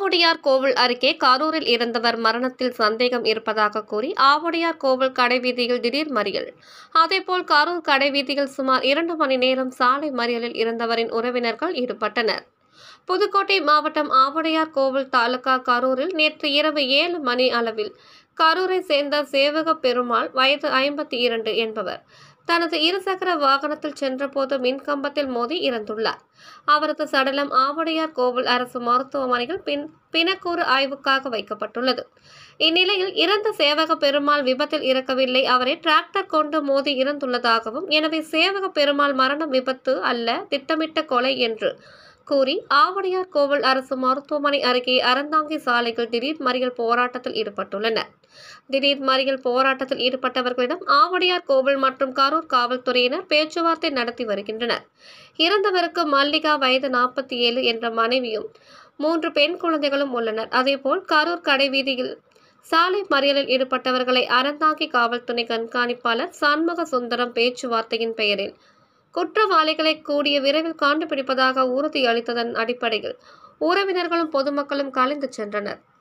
ஆவுடையார் கோவில் அருகே கரூரில் இருந்தவர் மரணத்தில் சந்தேகம் இருப்பதாக கூறி ஆவுடையார் கோவில் கடைவீதியில் திடீர் மறியல் அதேபோல் கரூர் கடைவீதியில் சுமார் இரண்டு மணி நேரம் சாலை மறியலில் இருந்தவரின் உறவினர்கள் ஈடுபட்டனர் புதுக்கோட்டை மாவட்டம் ஆவுடையார் கோவில் தாலுகா கரூரில் நேற்று இரவு ஏழு மணி அளவில் கரூரை சேர்ந்த சேவக பெருமாள் வயது ஐம்பத்தி இரண்டு என்பவர் தனது இருசக்கர வாகனத்தில் சென்றபோது மின்கம்பத்தில் மோதி இறந்துள்ளார் அவரது சடலம் ஆவுடையார் கோவில் அரசு மருத்துவமனையில் பின் பிணக்கூறு ஆய்வுக்காக வைக்கப்பட்டுள்ளது இந்நிலையில் இறந்த சேவக பெருமாள் விபத்தில் இறக்கவில்லை அவரை டிராக்டர் கொண்டு மோதி இறந்துள்ளதாகவும் எனவே சேவக பெருமாள் மரணம் விபத்து அல்ல திட்டமிட்ட கொலை என்று கூறி ஆவடியார் கோவில் அரசு மருத்துவமனை அருகே அறந்தாங்கி சாலையில் திடீர் மறியல் போராட்டத்தில் ஈடுபட்டுள்ளனர் திடீர் மறியல் போராட்டத்தில் ஈடுபட்டவர்களிடம் ஆவடியார் கோவில் மற்றும் கரூர் காவல்துறையினர் பேச்சுவார்த்தை நடத்தி வருகின்றனர் இறந்தவருக்கு மல்லிகா வயது நாற்பத்தி ஏழு என்ற மனைவியும் மூன்று பெண் குழந்தைகளும் உள்ளனர் அதேபோல் கரூர் கடைவீதியில் சாலை மறியலில் ஈடுபட்டவர்களை அறந்தாங்கி காவல்துறை கண்காணிப்பாளர் சண்முக சுந்தரம் பேச்சுவார்த்தையின் பெயரில் குற்றவாளிகளை கூடிய விரைவில் கண்டுபிடிப்பதாக உறுதியளித்ததன் அடிப்படையில் உறவினர்களும் பொதுமக்களும் கலைந்து சென்றனர்